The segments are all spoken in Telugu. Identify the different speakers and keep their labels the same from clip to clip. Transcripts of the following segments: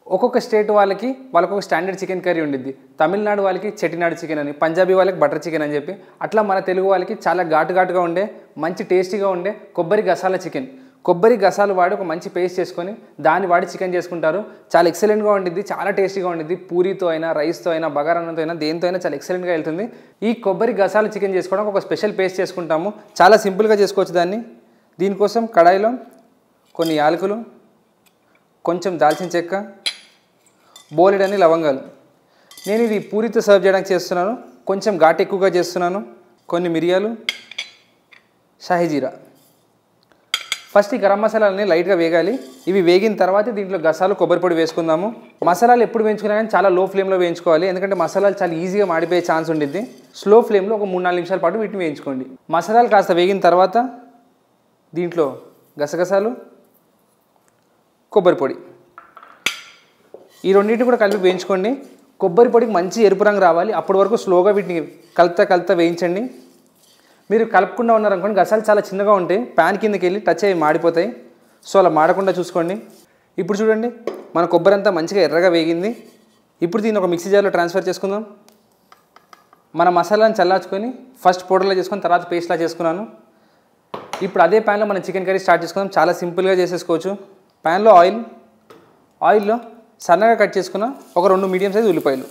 Speaker 1: ఒక్కొక్క స్టేట్ వాళ్ళకి వాళ్ళకి ఒక స్టాండర్డ్ చికెన్ కర్రీ ఉండిద్ది తమిళనాడు వాళ్ళకి చెట్టినాడు చికెన్ అని పంజాబీ వాళ్ళకి బటర్ చికెన్ అని చెప్పి అట్లా మన తెలుగు వాళ్ళకి చాలా ఘాటు ఘాటుగా ఉండే మంచి టేస్టీగా ఉండే కొబ్బరి గసాల చికెన్ కొబ్బరి గసాలు వాడి ఒక మంచి పేస్ట్ చేసుకొని దాన్ని వాడి చికెన్ చేసుకుంటారు చాలా ఎక్సలెంట్గా ఉండిద్ది చాలా టేస్టీగా ఉండిద్ది పూరితో అయినా రైస్తో అయినా బగారాన్నంతో అయినా దేంతో అయినా చాలా ఎక్సలెంట్గా వెళ్తుంది ఈ కొబ్బరి గసాలు చికెన్ చేసుకోవడానికి ఒక స్పెషల్ పేస్ట్ చేసుకుంటాము చాలా సింపుల్గా చేసుకోవచ్చు దాన్ని దీనికోసం కడాయిలో కొన్ని యాలకులు కొంచెం దాల్చిన చెక్క బోలెడని లవంగాలు నేను ఇది పూరితో సర్వ్ చేయడానికి చేస్తున్నాను కొంచెం ఘాటు ఎక్కువగా చేస్తున్నాను కొన్ని మిరియాలు షాహిజీరా ఫస్ట్ ఈ గరం మసాలాలని లైట్గా వేగాలి ఇవి వేగిన తర్వాత దీంట్లో గసాలు కొబ్బరి పొడి వేసుకుందాము మసాలాలు ఎప్పుడు వేయించుకున్నా కానీ చాలా లో ఫ్లేమ్లో వేయించుకోవాలి ఎందుకంటే మసాలాలు చాలా ఈజీగా మాడిపోయే ఛాన్స్ ఉండిద్ది స్లో ఫ్లేమ్లో ఒక మూడు నాలుగు నిమిషాల పాటు వీటిని వేయించుకోండి మసాలాలు కాస్త వేగిన తర్వాత దీంట్లో గసగసాలు కొబ్బరి పొడి ఈ రెండింటిని కూడా కలిపి వేయించుకోండి కొబ్బరి పొడికి మంచి ఎరుపు రంగు రావాలి అప్పటి వరకు స్లోగా వీటిని కలుతా కలుతా వేయించండి మీరు కలుపుకుండా ఉన్నారనుకోండి గసాలు చాలా చిన్నగా ఉంటాయి ప్యాన్ కిందకి వెళ్ళి టచ్ అయ్యి మాడిపోతాయి సో అలా మాడకుండా చూసుకోండి ఇప్పుడు చూడండి మన కొబ్బరి అంతా మంచిగా ఎర్రగా వేగింది ఇప్పుడు దీన్ని ఒక మిక్సీ జార్లో ట్రాన్స్ఫర్ చేసుకుందాం మన మసాలాని చల్లార్చుకొని ఫస్ట్ పౌడర్లో చేసుకొని తర్వాత పేస్ట్లా చేసుకున్నాను ఇప్పుడు అదే ప్యాన్లో మనం చికెన్ కర్రీ స్టార్ట్ చేసుకుందాం చాలా సింపుల్గా చేసేసుకోవచ్చు ప్యాన్లో ఆయిల్ ఆయిల్లో సన్నగా కట్ చేసుకున్న ఒక రెండు మీడియం సైజ్ ఉల్లిపాయలు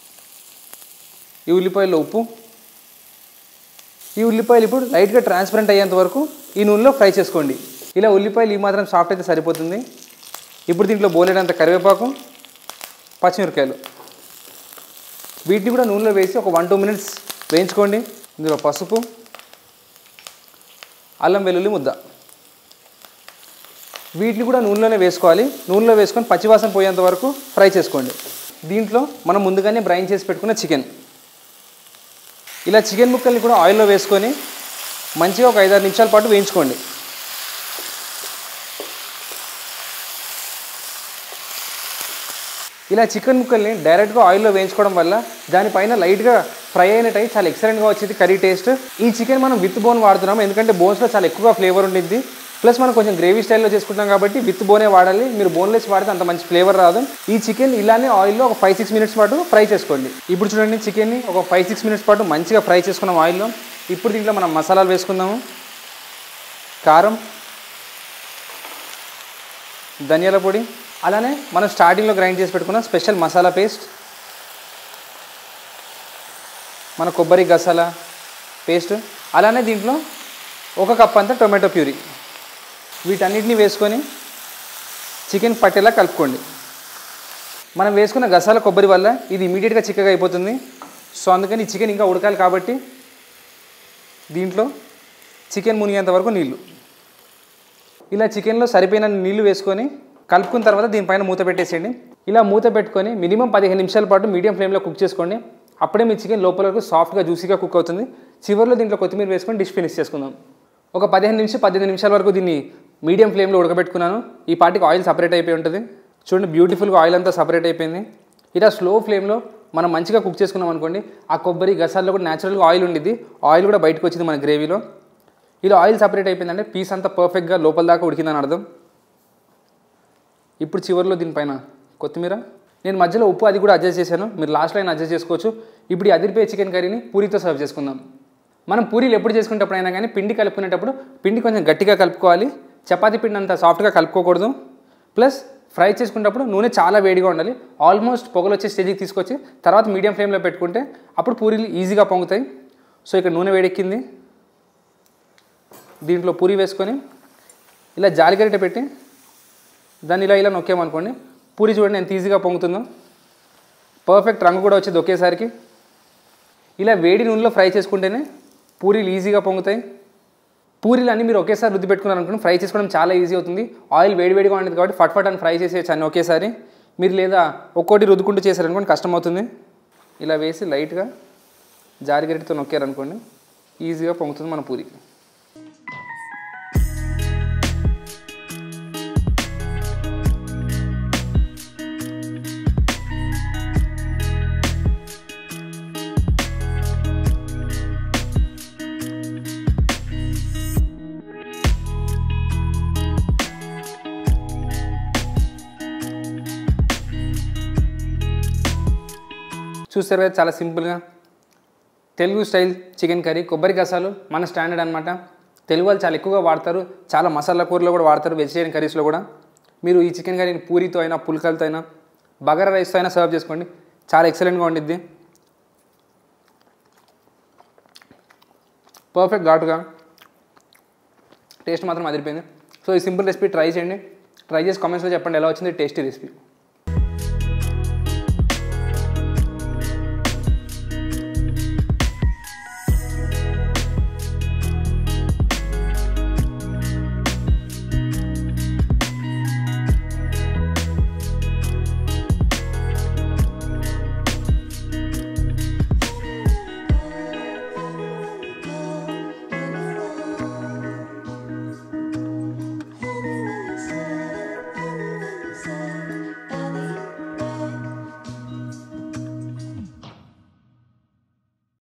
Speaker 1: ఈ ఉల్లిపాయల్లో ఉప్పు ఈ ఉల్లిపాయలు ఇప్పుడు లైట్గా ట్రాన్స్పరెంట్ అయ్యేంత వరకు ఈ నూనెలో ఫ్రై చేసుకోండి ఇలా ఉల్లిపాయలు ఈ మాత్రం సాఫ్ట్ అయితే సరిపోతుంది ఇప్పుడు దీంట్లో బోలేనంత కరివేపాకు పచ్చిమిరకాయలు వీటిని కూడా నూనెలో వేసి ఒక వన్ టూ మినిట్స్ వేయించుకోండి ఇందులో పసుపు అల్లం వెల్లుల్లి ముద్ద వీటిని కూడా నూనెలోనే వేసుకోవాలి నూనెలో వేసుకొని పచ్చివాసన పోయేంత వరకు ఫ్రై చేసుకోండి దీంట్లో మనం ముందుగానే బ్రైన్ చేసి పెట్టుకున్న చికెన్ ఇలా చికెన్ ముక్కల్ని కూడా ఆయిల్లో వేసుకొని మంచిగా ఒక ఐదారు నిమిషాల పాటు వేయించుకోండి ఇలా చికెన్ ముక్కల్ని డైరెక్ట్గా ఆయిల్లో వేయించుకోవడం వల్ల దానిపైన లైట్గా ఫ్రై అయినట్టయి చాలా ఎక్సలెంట్గా వచ్చేది కర్రీ టేస్ట్ ఈ చికెన్ మనం విత్ బోన్ వాడుతున్నాం ఎందుకంటే బోన్స్లో చాలా ఎక్కువగా ఫ్లేవర్ ఉండిద్ది ప్లస్ మనం కొంచెం గ్రేవీ స్టైల్లో చేసుకుంటాం కాబట్టి విత్ బోనే వాడాలి మీరు బోన్లెస్ వాడితే అంత మంచి ఫ్లేవర్ రాదు ఈ చికెన్ ఇలానే ఆయిల్లో ఒక ఫైవ్ సిక్స్ మినిట్స్ పాటు ఫ్రై చేసుకోండి ఇప్పుడు చూడండి చికెన్ని ఒక ఫైవ్ సిక్స్ మినిట్స్ పాటు మంచిగా ఫ్రై చేసుకున్నాం ఆయిల్లో ఇప్పుడు దీంట్లో మనం మసాలాలు వేసుకుందాము కారం ధనియాల పొడి అలానే మనం స్టార్టింగ్లో గ్రైండ్ చేసి పెట్టుకున్న స్పెషల్ మసాలా పేస్ట్ మన కొబ్బరి గసాల పేస్ట్ అలానే దీంట్లో ఒక కప్ అంతా టొమాటో ప్యూరీ వీటన్నిటిని వేసుకొని చికెన్ పట్టేలా కలుపుకోండి మనం వేసుకున్న గసాల కొబ్బరి వల్ల ఇది ఇమీడియట్గా చిక్కగా అయిపోతుంది సో అందుకని ఈ చికెన్ ఇంకా ఉడకాలి కాబట్టి దీంట్లో చికెన్ మునిగేంత వరకు నీళ్ళు ఇలా చికెన్లో సరిపోయిన నీళ్లు వేసుకొని కలుపుకున్న తర్వాత దీనిపైన మూత పెట్టేసేయండి ఇలా మూత పెట్టుకొని మినిమం పదిహేను నిమిషాల పాటు మీడియం ఫ్లేమ్లో కుక్ చేసుకోండి అప్పుడే మీ చికెన్ లోపల వరకు సాఫ్ట్గా జ్యూసీగా కుక్ అవుతుంది చివరిలో దీంట్లో కొత్తిమీర వేసుకొని డిష్ ఫినిష్ చేసుకుందాం ఒక పదిహేను నిమిషం పద్దెనిమిది నిమిషాల వరకు దీన్ని మీడియం ఫ్లేమ్లో ఉడకబెట్టుకున్నాను ఈ పాటికి ఆయిల్ సపరేట్ అయిపోయి ఉంటుంది చూడండి బ్యూటిఫుల్గా ఆయిల్ అంతా సపరేట్ అయిపోయింది ఇలా స్లో ఫ్లేమ్లో మనం మంచిగా కుక్ చేసుకున్నాం అనుకోండి ఆ కొబ్బరి గసాల్లో కూడా న్యాచురల్గా ఆయిల్ ఉండిద్ది ఆయిల్ కూడా బయటకు వచ్చింది మన గ్రేవీలో ఇలా ఆయిల్ సపరేట్ అయిపోయిందంటే పీస్ అంతా పర్ఫెక్ట్గా లోపల దాకా ఉడికిందని అర్థం ఇప్పుడు చివరిలో దీనిపైన కొత్తిమీర నేను మధ్యలో ఉప్పు అది కూడా అడ్జస్ట్ చేశాను మీరు లాస్ట్లో అయినా అడ్జస్ట్ చేసుకోవచ్చు ఇప్పుడు ఈ అదిరిపోయే చికెన్ కర్రీని పూరితో సర్వ్ చేసుకుందాం మనం పూరీలు ఎప్పుడు చేసుకునేటప్పుడైనా కానీ పిండి కలుపుకునేటప్పుడు పిండి కొంచెం గట్టిగా కలుపుకోవాలి చపాతీ పిండి అంత సాఫ్ట్గా కలుపుకోకూడదు ప్లస్ ఫ్రై చేసుకునేటప్పుడు నూనె చాలా వేడిగా ఉండాలి ఆల్మోస్ట్ పొగలు వచ్చే స్టేజ్కి తీసుకొచ్చి తర్వాత మీడియం ఫ్లేమ్లో పెట్టుకుంటే అప్పుడు పూరీలు ఈజీగా పొంగుతాయి సో ఇక్కడ నూనె వేడెక్కింది దీంట్లో పూరి వేసుకొని ఇలా జాలిగరిట పెట్టి దాన్ని ఇలా ఇలా నొక్కామనుకోండి పూరి చూడండి ఎంత ఈజీగా పొంగుతుందో పర్ఫెక్ట్ రంగు కూడా వచ్చేది ఒకేసారికి ఇలా వేడి నూనెలో ఫ్రై చేసుకుంటేనే పూరీలు ఈజీగా పొంగుతాయి పూరీలు అన్నీ మీరు ఒకేసారి రుద్ది పెట్టుకున్నారు అనుకోండి ఫ్రై చేసుకోవడం చాలా ఈజీ అవుతుంది ఆయిల్ వేడివేడిగా ఉండేది కాబట్టి ఫట్ ఫట్ అని ఫ్రై చేసేయచ్చు అన్ని ఒకేసారి మీరు లేదా ఒక్కోటి రుద్దుకుంటూ చేశారనుకోండి కష్టం అవుతుంది ఇలా వేసి లైట్గా జారిగరిటితో నొక్కారనుకోండి ఈజీగా పొంగుతుంది మన పూరి చూస్తారు కదా చాలా సింపుల్గా తెలుగు స్టైల్ చికెన్ కర్రీ కొబ్బరి గసాలు మన స్టాండర్డ్ అనమాట తెలుగు వాళ్ళు చాలా ఎక్కువగా వాడతారు చాలా మసాలా కూరలో కూడా వాడతారు వెజిటేరియన్ కర్రీస్లో కూడా మీరు ఈ చికెన్ కర్రీని పూరితో అయినా పుల్కలతో అయినా బగారా రైస్తో అయినా సర్వ్ చేసుకోండి చాలా ఎక్సలెంట్గా ఉండిద్ది పర్ఫెక్ట్ ఘాటుగా టేస్ట్ మాత్రం అదిరిపోయింది సో ఈ సింపుల్ రెసిపీ ట్రై చేయండి ట్రై చేసి కామెంట్స్లో చెప్పండి ఎలా వచ్చింది టేస్టీ రెసిపీ